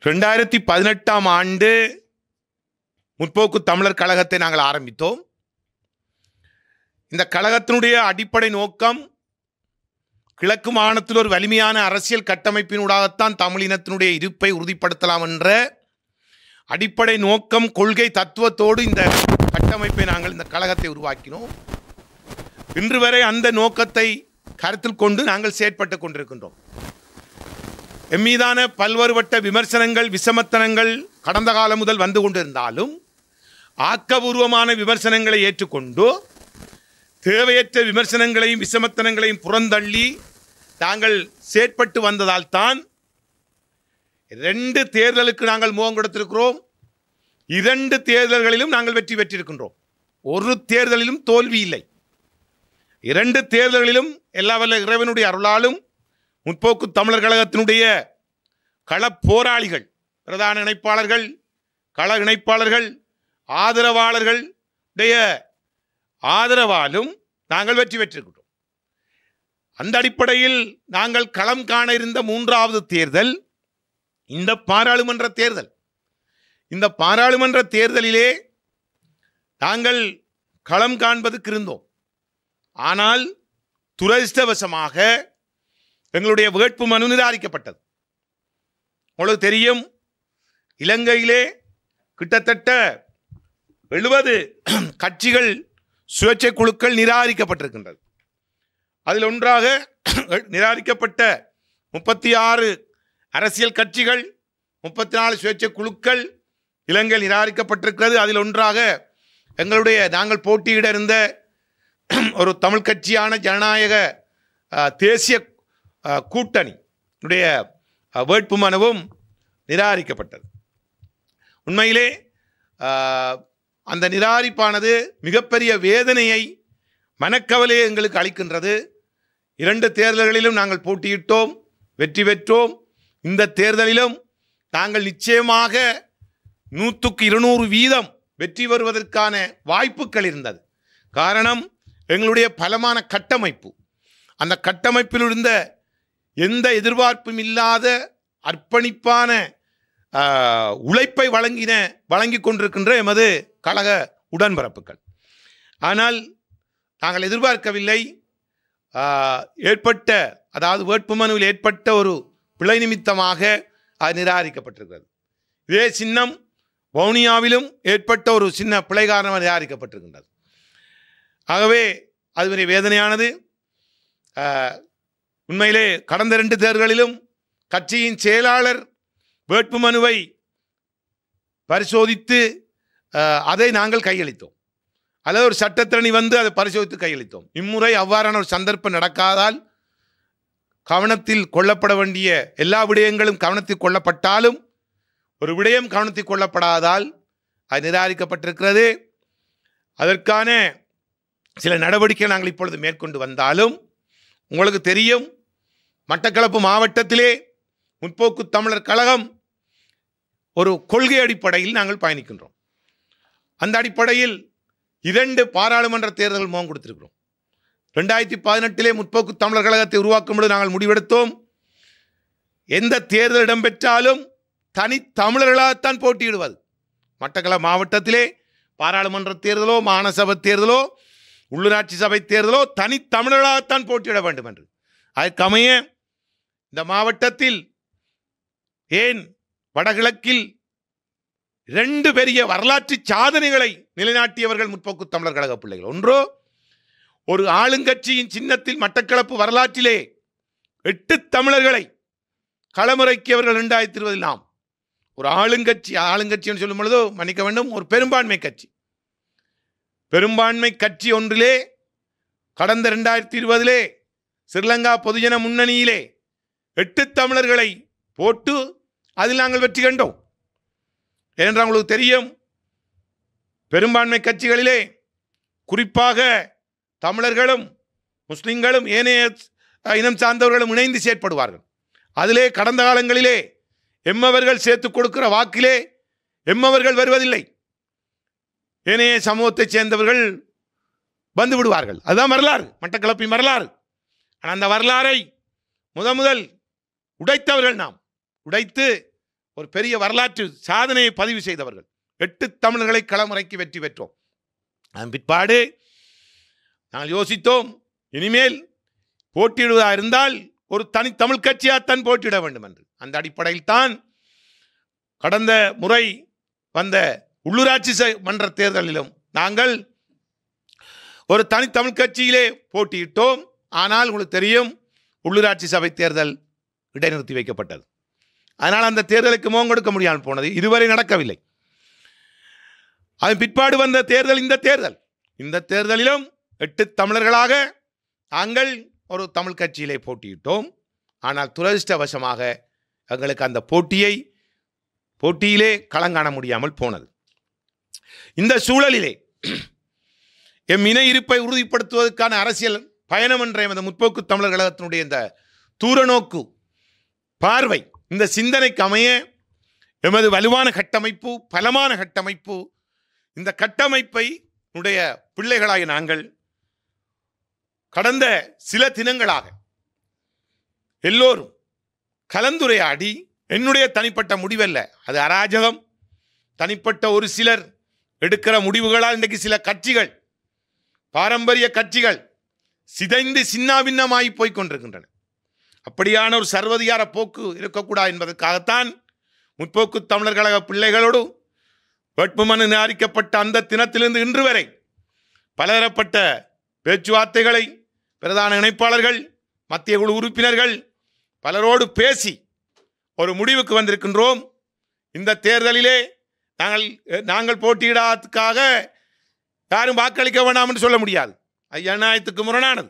ரெண்டாயிரத்தி பதினெட்டாம் ஆண்டு முற்போக்கு தமிழர் கழகத்தை நாங்கள் ஆரம்பித்தோம் இந்த கழகத்தினுடைய அடிப்படை நோக்கம் கிழக்கு மாகாணத்தில் ஒரு வலிமையான அரசியல் கட்டமைப்பினூடாகத்தான் தமிழினத்தினுடைய இருப்பை உறுதிப்படுத்தலாம் என்ற அடிப்படை நோக்கம் கொள்கை தத்துவத்தோடு இந்த கட்டமைப்பை நாங்கள் இந்த கழகத்தை உருவாக்கினோம் இன்று வரை அந்த நோக்கத்தை கருத்தில் கொண்டு நாங்கள் செயற்பட்டு கொண்டிருக்கின்றோம் எம்மீதான பல்வேறுபட்ட விமர்சனங்கள் விசமத்தனங்கள் கடந்த காலம் முதல் வந்து கொண்டிருந்தாலும் ஆக்கபூர்வமான விமர்சனங்களை ஏற்றுக்கொண்டு தேவையற்ற விமர்சனங்களையும் விசமத்தனங்களையும் புறந்தள்ளி நாங்கள் செயற்பட்டு வந்ததால் தான் ரெண்டு தேர்தலுக்கு நாங்கள் முகம் கொடுத்திருக்கிறோம் இரண்டு தேர்தல்களிலும் நாங்கள் வெற்றி பெற்றிருக்கின்றோம் ஒரு தேர்தலிலும் தோல்வி இல்லை இரண்டு தேர்தல்களிலும் எல்லா வல்ல இறைவனுடைய அருளாலும் முற்போக்கு தமிழர் கழகத்தினுடைய களப் போராளிகள் பிரதான இணைப்பாளர்கள் கள இணைப்பாளர்கள் ஆதரவாளர்கள் உடைய ஆதரவாலும் நாங்கள் வெற்றி பெற்றிருக்கிறோம் அந்த அடிப்படையில் நாங்கள் களம் காண இருந்த மூன்றாவது தேர்தல் இந்த பாராளுமன்ற தேர்தல் இந்த பாராளுமன்ற தேர்தலிலே நாங்கள் களம் காண்பதற்கு இருந்தோம் ஆனால் துரதிர்ஷ்டவசமாக எங்களுடைய வேட்பு மனு நிராகரிக்கப்பட்டது உங்களுக்கு தெரியும் இலங்கையிலே கிட்டத்தட்ட எழுபது கட்சிகள் சுயேட்சை குழுக்கள் நிராகரிக்கப்பட்டிருக்கின்றது அதில் ஒன்றாக நிராகரிக்கப்பட்ட முப்பத்தி ஆறு அரசியல் கட்சிகள் முப்பத்தி நாலு சுயேட்சை குழுக்கள் இலங்கையில் நிராகரிக்கப்பட்டிருக்கிறது அதில் ஒன்றாக எங்களுடைய நாங்கள் போட்டியிட இருந்த ஒரு தமிழ் கட்சியான ஜனநாயக அஹ், தேசிய அஹ், கூட்டணி உடைய அஹ், வேட்பு மனுவும் நிராகரிக்கப்பட்டது உண்மையிலே அஹ், அந்த நிராகரிப்பானது மிகப்பெரிய வேதனையை மனக்கவலையை எங்களுக்கு அளிக்கின்றது இரண்டு தேர்தல்களிலும் நாங்கள் போட்டியிட்டோம் வெற்றி பெற்றோம் இந்த தேர்தலிலும் நாங்கள் நிச்சயமாக நூற்றுக்கு இருநூறு வீதம் வெற்றி வருவதற்கான வாய்ப்புகள் இருந்தது காரணம் எங்களுடைய பலமான கட்டமைப்பு அந்த கட்டமைப்பில் இருந்த எந்த எதிர்பார்ப்பும் இல்லாத அர்ப்பணிப்பான ஆஹ், உழைப்பை வழங்கின வழங்கி கொண்டிருக்கின்ற எமது கழக உடன்பிறப்புகள் ஆனால் நாங்கள் எதிர்பார்க்கவில்லை ஆஹ், ஏற்பட்ட அதாவது வேட்புமனுவில் ஏற்பட்ட ஒரு பிழை நிமித்தமாக அது நிராகரிக்கப்பட்டிருக்கிறது இதே சின்னம் வவுனியாவிலும் ஏற்பட்ட ஒரு சின்ன பிழை காரணமாக நிராகரிக்கப்பட்டிருக்கின்றது ஆகவே அது ஒரு வேதனையானது ஆஹ், உண்மையிலே கடந்த ரெண்டு தேர்தலிலும் கட்சியின் செயலாளர் வேட்புமனுவை பரிசோதித்து ஆஹ், அதை நாங்கள் கையளித்தோம் அல்லது ஒரு சட்டத்திரணி வந்து அதை பரிசோதித்து கையளித்தோம் இம்முறை அவ்வாறான ஒரு சந்தர்ப்பம் நடக்காதால் கவனத்தில் கொள்ளப்பட வேண்டிய எல்லா விடயங்களும் கவனத்தில் கொள்ளப்பட்டாலும் ஒரு விடயம் கவனத்தில் கொள்ளப்படாதால் அது நிராகரிக்கப்பட்டிருக்கிறது அதற்கான சில நடவடிக்கைகள் நாங்கள் இப்பொழுது மேற்கொண்டு வந்தாலும் உங்களுக்கு தெரியும் மட்டக்களப்பு மாவட்டத்திலே முற்போக்கு தமிழர் கழகம் ஒரு கொள்கை அடிப்படையில் நாங்கள் பயணிக்கின்றோம் அந்த அடிப்படையில் இரண்டு பாராளுமன்ற தேர்தல் முகம் கொடுத்திருக்கிறோம் ரெண்டாயிரத்தி பதினெட்டிலே முற்போக்கு தமிழர் கழகத்தை உருவாக்கும் பொழுது நாங்கள் முடிவெடுத்தோம் எந்த தேர்தல் இடம்பெற்றாலும் தனி தமிழர்களாகத்தான் போட்டியிடுவது மட்டக்களப்பு மாவட்டத்திலே பாராளுமன்ற தேர்தலோ மாநசபை தேர்தலோ உள்ளூராட்சி சபை தேர்தலோ தனி தமிழர்களாகத்தான் போட்டியிட வேண்டும் என்று அதற்கமைய இந்த மாவட்டத்தில் ஏன் வடகிழக்கில் இரண்டு பெரிய வரலாற்று சாதனைகளை நிலைநாட்டியவர்கள் முற்போக்கு தமிழர் கழக பிள்ளைகள் ஒன்றோ ஒரு ஆளுங்கட்சியின் சின்னத்தில் மட்டக்களப்பு வரலாற்றிலே எட்டு தமிழர்களை களமிறக்கியவர்கள் ரெண்டாயிரத்தி இருபதில் நாம் ஒரு ஆளுங்கட்சி ஆளுங்கட்சின்னு சொல்லும் பொழுதோ மன்னிக்க வேண்டும் ஒரு பெரும்பான்மை கட்சி பெரும்பான்மை கட்சி ஒன்றிலே கடந்த ரெண்டாயிரத்தி இருபதிலே ஸ்ரீலங்கா பொதுஜன முன்னணியிலே எட்டு தமிழர்களை போட்டு அதில் நாங்கள் வெற்றி கண்டோம் ஏனென்றால் உங்களுக்கு தெரியும் பெரும்பான்மை கட்சிகளிலே குறிப்பாக தமிழர்களும் முஸ்லிம்களும் ஏனைய அஹ், இனம் சார்ந்தவர்களும் இணைந்து செயற்படுவார்கள் அதிலே கடந்த காலங்களிலே எம்மவர்கள் சேர்த்து கொடுக்கிற வாக்கிலே எம்மவர்கள் வருவதில்லை ஏனைய சமூகத்தைச் சேர்ந்தவர்கள் வந்து விடுவார்கள் அதுதான் வரலாறு மட்டக்களப்பின் வரலாறு ஆனால் அந்த வரலாறை முத முதல் உடைத்தவர்கள் நாம் உடைத்து ஒரு பெரிய வரலாற்று சாதனையை பதிவு செய்தவர்கள் எட்டு தமிழர்களை களமுறைக்கு வெற்றி பெற்றோம் அதன் பிற்பாடு நாங்கள் யோசித்தோம் இனிமேல் போட்டியிடுவதா இருந்தால் ஒரு தனி தமிழ் கட்சியாகத்தான் போட்டியிட வேண்டும் என்று அந்த அடிப்படையில் தான் கடந்த முறை வந்த உள்ளூராட்சி ச- மன்ற தேர்தலிலும் நாங்கள் ஒரு தனி தமிழ் கட்சியிலே போட்டியிட்டோம் ஆனால் உங்களுக்கு தெரியும் உள்ளூராட்சி சபை தேர்தல் இடைநிறுத்தி வைக்கப்பட்டது அதனால் அந்த தேர்தலுக்கு முகம் கொடுக்க முடியாமல் போனது இதுவரை நடக்கவில்லை அதன் பிற்பாடு வந்த தேர்தல் இந்த தேர்தல் இந்த தேர்தலிலும் எட்டு தமிழர்களாக நாங்கள் ஒரு தமிழ் கட்சியிலே போட்டியிட்டோம் ஆனால் துரதிர்ஷ்டவசமாக எங்களுக்கு அந்த போட்டியை போட்டியிலே களங்காண முடியாமல் போனது இந்த சூழலிலே எம் இன இருப்பை உறுதிப்படுத்துவதற்கான அரசியல் பயணம் என்ற எமது முற்போக்கு தமிழர் கழகத்தினுடைய இந்த தூரநோக்கு பார்வை இந்த சிந்தனைக்கு அமைய எமது வலுவான கட்டமைப்பு பலமான கட்டமைப்பு இந்த கட்டமைப்பை உடைய பிள்ளைகளாகிய நாங்கள் கடந்த சில தினங்களாக எல்லோரும் கலந்துரையாடி என்னுடைய தனிப்பட்ட முடிவல்ல அது அராஜகம் தனிப்பட்ட ஒரு சிலர் எடுக்கிற முடிவுகளால் இன்றைக்கு சில கட்சிகள் பாரம்பரிய கட்சிகள் சிதைந்து சின்னாபின்னமாகி போய்க் கொண்டிருக்கின்றன அப்படியான ஒரு சர்வதிகார போக்கு இருக்கக்கூடாது என்பதற்காகத்தான் முற்போக்கு தமிழர் கழக பிள்ளைகளோடு வேட்புமனு நிராகரிக்கப்பட்ட அந்த தினத்திலிருந்து இன்று வரை பலதரப்பட்ட பேச்சுவார்த்தைகளை பிரதான இணைப்பாளர்கள் மத்திய குழு உறுப்பினர்கள் பலரோடு பேசி ஒரு முடிவுக்கு வந்திருக்கின்றோம் இந்த தேர்தலிலே நாங்கள் நாங்கள் போட்டியிடாததுக்காக யாரும் வாக்களிக்க வேண்டாம் என்று சொல்ல முடியாது அது ஜனநாயகத்துக்கு முரணானது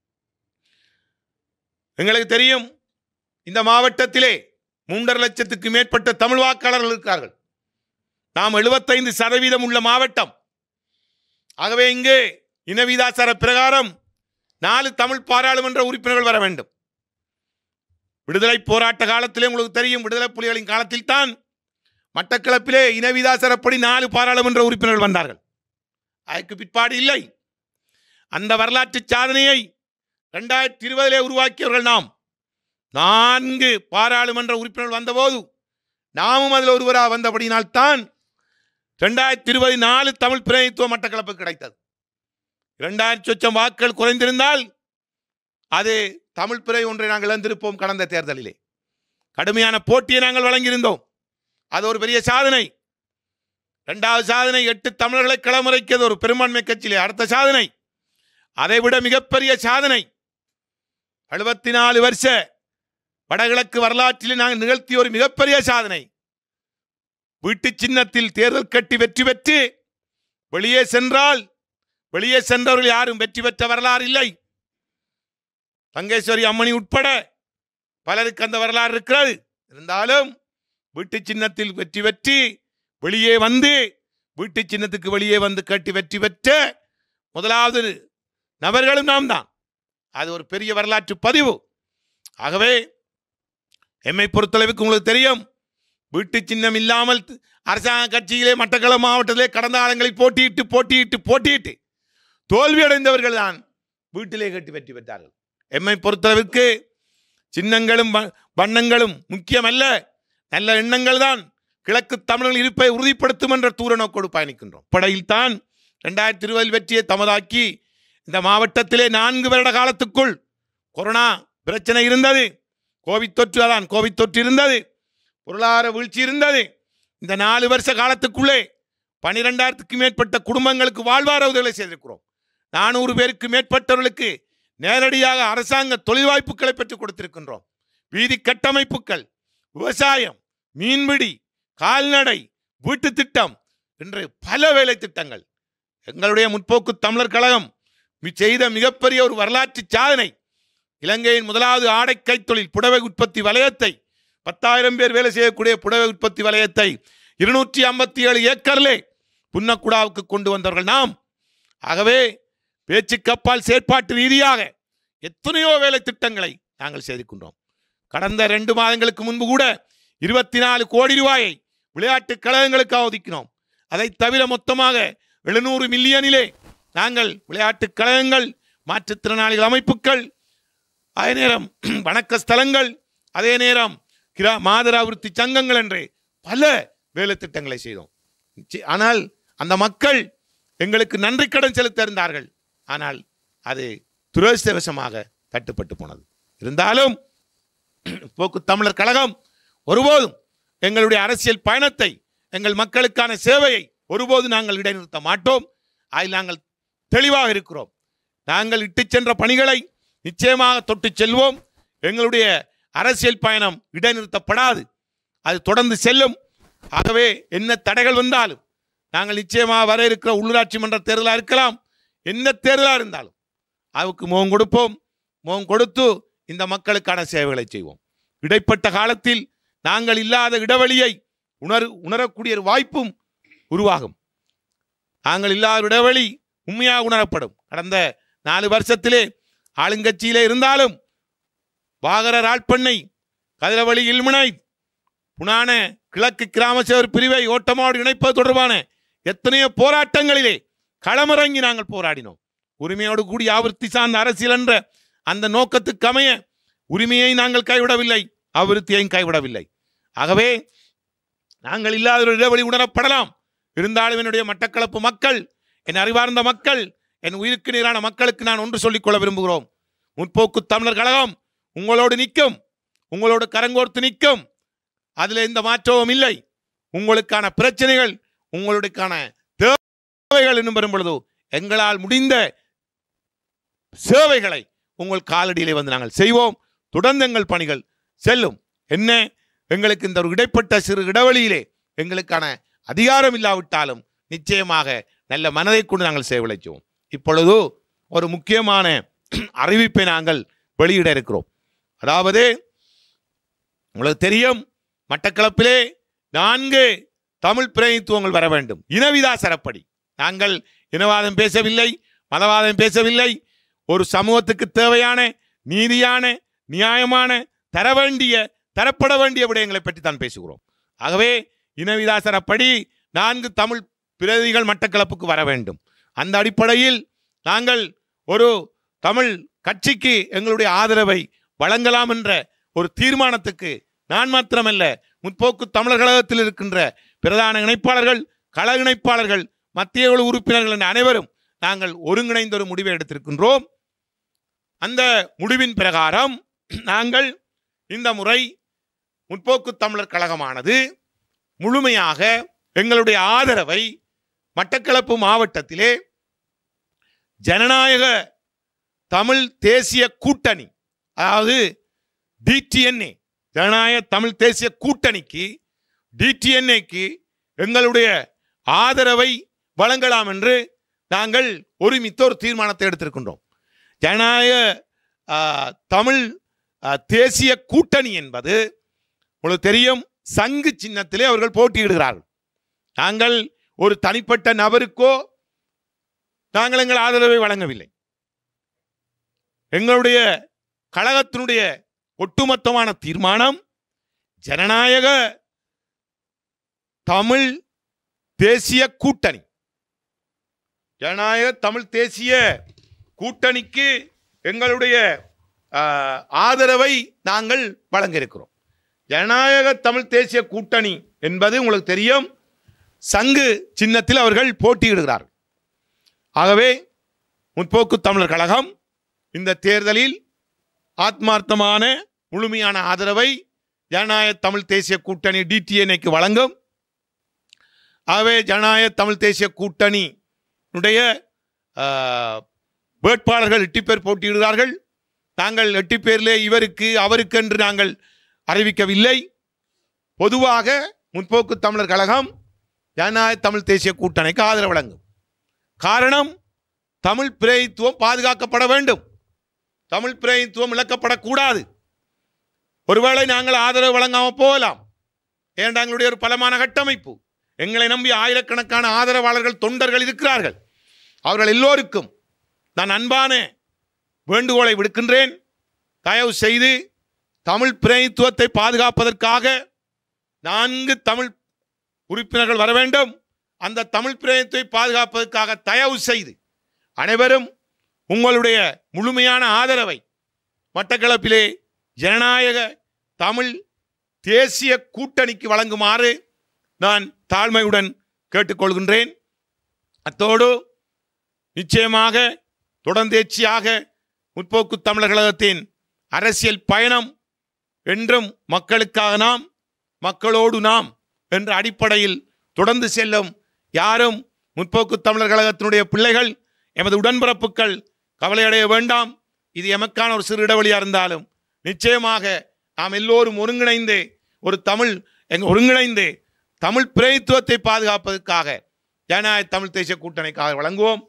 எங்களுக்கு தெரியும் இந்த மாவட்டத்திலே மூன்றரை லட்சத்துக்கு மேற்பட்ட தமிழ் வாக்காளர்கள் இருக்கிறார்கள் நாம் எழுபத்தைந்து சதவீதம் உள்ள மாவட்டம் ஆகவே இங்கு இனவிதாசார பிரகாரம் நாலு தமிழ் பாராளுமன்ற உறுப்பினர்கள் வர வேண்டும் விடுதலை போராட்ட காலத்திலே உங்களுக்கு தெரியும் விடுதலை புலிகளின் காலத்தில் தான் மட்டக்களப்பிலே இனவிதாசரப்படி நாலு பாராளுமன்ற உறுப்பினர்கள் வந்தார்கள் அதற்கு பிற்பாடு இல்லை அந்த வரலாற்று சாதனையை ரெண்டாயிரத்தி இருபதிலே உருவாக்கியவர்கள் நாம் நான்கு பாராளுமன்ற உறுப்பினர்கள் வந்தபோது நாமும் அதில் ஒருவராக வந்தபடியினால்தான் ரெண்டாயிரத்தி இருபது நாலு தமிழ் பிரதிநிதித்துவம் மட்டக்களப்பு கிடைத்தது இரண்டாயிரத்தி சொச்சம் வாக்குகள் குறைந்திருந்தால் அது தமிழ் பிறை ஒன்றை நாங்கள் இழந்திருப்போம் கடந்த தேர்தலிலே கடுமையான போட்டியை நாங்கள் வழங்கியிருந்தோம் அது ஒரு பெரிய சாதனை இரண்டாவது சாதனை எட்டு தமிழர்களை களமுறைக்கிறது ஒரு பெரும்பான்மை கட்சியிலே அடுத்த சாதனை அதைவிட மிகப்பெரிய சாதனை எழுபத்தி நாலு வருஷ வடகிழக்கு வரலாற்றிலே நாங்கள் நிகழ்த்திய ஒரு மிகப்பெரிய சாதனை வீட்டு சின்னத்தில் தேர்தல் கட்டி வெற்றி பெற்று வெளியே சென்றால் வெளியே சென்றவர்கள் யாரும் வெற்றி பெற்ற வரலாறு இல்லை தங்கேஸ்வரி அம்மணி உட்பட பலருக்கு அந்த வரலாறு இருக்கிறது இருந்தாலும் வீட்டு சின்னத்தில் வெற்றி பெற்று வெளியே வந்து வீட்டு சின்னத்துக்கு வெளியே வந்து கட்டி வெற்றி பெற்ற முதலாவது நபர்களும் நாம் தான் அது ஒரு பெரிய வரலாற்று பதிவு ஆகவே எம்மை பொறுத்தளவுக்கு உங்களுக்கு தெரியும் வீட்டு சின்னம் இல்லாமல் அரசாங்க கட்சியிலே மட்டக்களப்பு மாவட்டத்திலே கடந்த காலங்களில் போட்டியிட்டு போட்டியிட்டு போட்டியிட்டு தோல்வி அடைந்தவர்கள் தான் வீட்டிலே கட்டி வெற்றி பெற்றார்கள் எம்மை பொறுத்தளவிற்கு சின்னங்களும் வ- வண்ணங்களும் முக்கியமல்ல நல்ல எண்ணங்கள் தான் கிழக்கு தமிழர்கள் இருப்பை உறுதிப்படுத்தும் என்ற தூர நோக்கோடு பயணிக்கின்றோம் படையில் தான் ரெண்டாயிரத்தி இருபதில் வெற்றியை தமதாக்கி இந்த மாவட்டத்திலே நான்கு வருட காலத்துக்குள் கொரோனா பிரச்சனை இருந்தது கோவிட் தொற்று அதான் கோவிட் தொற்று இருந்தது பொருளாதார வீழ்ச்சி இருந்தது இந்த நாலு வருஷ காலத்துக்குள்ளே பனிரெண்டாயிரத்துக்கு மேற்பட்ட குடும்பங்களுக்கு வாழ்வார உதவிகளை செய்திருக்கிறோம் நானூறு பேருக்கு மேற்பட்டவர்களுக்கு நேரடியாக அரசாங்க தொழில் வாய்ப்புகளை பெற்றுக் கொடுத்திருக்கின்றோம் வீதி கட்டமைப்புகள் விவசாயம் மீன்பிடி கால்நடை வீட்டு திட்டம் என்று பல வேலை திட்டங்கள் எங்களுடைய முற்போக்கு தமிழர் கழகம் மி- செய்த மிகப்பெரிய ஒரு வரலாற்று சாதனை இலங்கையின் முதலாவது ஆடை கைத்தொழில் புடவை உற்பத்தி வலயத்தை பத்தாயிரம் பேர் வேலை செய்யக்கூடிய புடவை உற்பத்தி வலயத்தை இருநூற்றி ஐம்பத்தி ஏழு ஏக்கர்லே புன்னக்குடாவுக்கு கொண்டு வந்தவர்கள் நாம் ஆகவே பேச்சு கப்பால் செயற்பாட்டு ரீதியாக எத்தனையோ வேலை திட்டங்களை நாங்கள் செய்திருக்கின்றோம் கடந்த ரெண்டு மாதங்களுக்கு முன்பு கூட இருபத்தி நாலு கோடி ரூபாயை விளையாட்டு கழகங்களுக்காக ஒதுக்கினோம் அதை தவிர மொத்தமாக எழுநூறு மில்லியனிலே நாங்கள் விளையாட்டு கழகங்கள் மாற்றுத்திறனாளிகள் அமைப்புகள் அதே நேரம் வணக்க ஸ்தலங்கள் அதே நேரம் கிரா மாதர விருத்தி சங்கங்கள் என்று பல வேலை திட்டங்களை செய்தோம் நிச்சய- ஆனால் அந்த மக்கள் எங்களுக்கு நன்றி கடன் செலுத்த இருந்தார்கள் ஆனால் அது துரதிருஷ்டவசமாக தட்டுப்பட்டு போனது இருந்தாலும் போக்கு தமிழர் கழகம் ஒருபோதும் எங்களுடைய அரசியல் பயணத்தை எங்கள் மக்களுக்கான சேவையை ஒருபோதும் நாங்கள் இடைநிறுத்த மாட்டோம் அதில் நாங்கள் தெளிவாக இருக்கிறோம் நாங்கள் இட்டுச் சென்ற பணிகளை நிச்சயமாக தொட்டு செல்வோம் எங்களுடைய அரசியல் பயணம் இடைநிறுத்தப்படாது அது தொடர்ந்து செல்லும் ஆகவே என்ன தடைகள் வந்தாலும் நாங்கள் நிச்சயமாக வர இருக்கிற உள்ளூராட்சி மன்ற தேர்தலாக இருக்கலாம் என்ன தேர்தலாக இருந்தாலும் அதுக்கு முகம் கொடுப்போம் முகம் கொடுத்து இந்த மக்களுக்கான சேவைகளை செய்வோம் இடைப்பட்ட காலத்தில் நாங்கள் இல்லாத இடைவெளியை உணர் உணரக்கூடிய ஒரு வாய்ப்பும் உருவாகும் நாங்கள் இல்லாத இடைவெளி உண்மையாக உணரப்படும் கடந்த நாலு வருஷத்திலே ஆளுங்கட்சியிலே இருந்தாலும் வாகர ராட்பண்ணை கதிரவழி இல்முனை புனான கிழக்கு கிராம சேவர் பிரிவை ஓட்டமாடு இணைப்பது தொடர்பான எத்தனையோ போராட்டங்களிலே களமிறங்கி நாங்கள் போராடினோம் உரிமையோடு கூடி ஆவர்த்தி சார்ந்த அரசியல் என்ற அந்த நோக்கத்துக்கு அமைய உரிமையை நாங்கள் கைவிடவில்லை அபிவிருத்தியையும் கைவிடவில்லை ஆகவே நாங்கள் இல்லாத ஒரு இடைவெளி உணரப்படலாம் இருந்தாலும் என்னுடைய மட்டக்களப்பு மக்கள் என் அறிவார்ந்த மக்கள் என் உயிருக்கு நீரான மக்களுக்கு நான் ஒன்று சொல்லிக்கொள்ள விரும்புகிறோம் முற்போக்கு தமிழர் கழகம் உங்களோடு நிற்கும் உங்களோடு கரங்கோர்த்து நிற்கும் அதில் எந்த மாற்றமும் இல்லை உங்களுக்கான பிரச்சனைகள் உங்களுக்கான தேவைகள் என்னும் வரும் பொழுது எங்களால் முடிந்த சேவைகளை உங்கள் காலடியிலே வந்து நாங்கள் செய்வோம் தொடர்ந்து எங்கள் பணிகள் செல்லும் என்ன எங்களுக்கு இந்த ஒரு இடைப்பட்ட சிறு இடைவெளியிலே எங்களுக்கான அதிகாரம் இல்லாவிட்டாலும் நிச்சயமாக நல்ல மனதை கொண்டு நாங்கள் சேவலைச்சுவோம் இப்பொழுது ஒரு முக்கியமான அறிவிப்பை நாங்கள் வெளியிட இருக்கிறோம் அதாவது உங்களுக்கு தெரியும் மட்டக்களப்பிலே நான்கு தமிழ் பிரதிநிதித்துவங்கள் வர வேண்டும் இனவிதாசரப்படி நாங்கள் இனவாதம் பேசவில்லை மதவாதம் பேசவில்லை ஒரு சமூகத்துக்கு தேவையான நீதியான நியாயமான தர வேண்டிய தரப்பட வேண்டிய விடயங்களை பற்றி தான் பேசுகிறோம் ஆகவே இனவிதாசரப்படி நான்கு தமிழ் பிரதிகள் மட்டக்களப்புக்கு வர வேண்டும் அந்த அடிப்படையில் நாங்கள் ஒரு தமிழ் கட்சிக்கு எங்களுடைய ஆதரவை வழங்கலாம் என்ற ஒரு தீர்மானத்துக்கு நான் மாத்திரமல்ல முற்போக்கு தமிழர் கழகத்தில் இருக்கின்ற பிரதான இணைப்பாளர்கள் கள இணைப்பாளர்கள் மத்திய குழு உறுப்பினர்கள் என அனைவரும் நாங்கள் ஒருங்கிணைந்த ஒரு முடிவை எடுத்திருக்கின்றோம் அந்த முடிவின் பிரகாரம் நாங்கள் இந்த முறை முற்போக்கு தமிழர் கழகமானது முழுமையாக எங்களுடைய ஆதரவை மட்டக்களப்பு மாவட்டத்திலே ஜனநாயக தமிழ் தேசிய கூட்டணி அதாவது டிடிஎன்ஏ ஜனநாயக தமிழ் தேசிய கூட்டணிக்கு டிடிஎன்ஏக்கு எங்களுடைய ஆதரவை வழங்கலாம் என்று நாங்கள் ஒருமித்த ஒரு தீர்மானத்தை எடுத்திருக்கின்றோம் ஜனநாயக ஆ, தமிழ் ஆ, தேசிய கூட்டணி என்பது உங்களுக்கு தெரியும் சங்கு சின்னத்திலே அவர்கள் போட்டியிடுகிறார்கள் நாங்கள் ஒரு தனிப்பட்ட நபருக்கோ நாங்கள் எங்கள் ஆதரவை வழங்கவில்லை எங்களுடைய கழகத்தினுடைய ஒட்டுமொத்தமான தீர்மானம் ஜனநாயக தமிழ் தேசிய கூட்டணி ஜனநாயக தமிழ் தேசிய கூட்டணிக்கு எங்களுடைய ஆ, ஆதரவை நாங்கள் வழங்க இருக்கிறோம் ஜனநாயக தமிழ் தேசிய கூட்டணி என்பது உங்களுக்கு தெரியும் சங்கு சின்னத்தில் அவர்கள் போட்டியிடுகிறார்கள் ஆகவே முற்போக்கு தமிழர் கழகம் இந்த தேர்தலில் ஆத்மார்த்தமான முழுமையான ஆதரவை ஜனநாயக தமிழ் தேசிய கூட்டணி டிடிஎன்ஏக்கு வழங்கும் ஆகவே ஜனநாயக தமிழ் தேசிய கூட்டணியுடைய ஆ, வேட்பாளர்கள் எட்டு பேர் போட்டியிடுகிறார்கள் நாங்கள் எட்டு பேரிலே இவருக்கு அவருக்கு என்று நாங்கள் அறிவிக்கவில்லை பொதுவாக முற்போக்கு தமிழர் கழகம் ஜனநாயக தமிழ் தேசிய கூட்டணிக்கு ஆதரவு வழங்கும் காரணம் தமிழ் பிரதித்துவம் பாதுகாக்கப்பட வேண்டும் தமிழ் பிரதித்துவம் இழக்கப்படக்கூடாது ஒருவேளை நாங்கள் ஆதரவு வழங்காமல் போகலாம் ஏனென்றால் எங்களுடைய ஒரு பலமான கட்டமைப்பு எங்களை நம்பி ஆயிரக்கணக்கான ஆதரவாளர்கள் தொண்டர்கள் இருக்கிறார்கள் அவர்கள் எல்லோருக்கும் நான் அன்பான வேண்டுகோளை விடுக்கின்றேன் தயவு செய்து தமிழ் பிரதித்துவத்தை பாதுகாப்பதற்காக நான்கு தமிழ் உறுப்பினர்கள் வர வேண்டும் அந்த தமிழ் பிரதித்துவத்தை பாதுகாப்பதற்காக தயவு செய்து அனைவரும் உங்களுடைய முழுமையான ஆதரவை மட்டக்களப்பிலே ஜனநாயக தமிழ் தேசிய கூட்டணிக்கு வழங்குமாறு நான் தாழ்மையுடன் கேட்டுக்கொள்கின்றேன் அத்தோடு நிச்சயமாக தொடர்ந்தேர்ச்சியாக முற்போக்கு தமிழர் கழகத்தின் அரசியல் பயணம் என்றும் மக்களுக்காக நாம் மக்களோடு நாம் என்ற அடிப்படையில் தொடர்ந்து செல்லும் யாரும் முற்போக்கு தமிழர் கழகத்தினுடைய பிள்ளைகள் எமது உடன்பிறப்புகள் கவலையடைய வேண்டாம் இது எமக்கான ஒரு சிறு இடைவெளியாக இருந்தாலும் நிச்சயமாக நாம் எல்லோரும் ஒருங்கிணைந்து ஒரு தமிழ் எங்க ஒருங்கிணைந்து தமிழ் பிரதித்துவத்தை பாதுகாப்பதற்காக ஜனநாயக தமிழ் தேசிய கூட்டணிக்காக வழங்குவோம்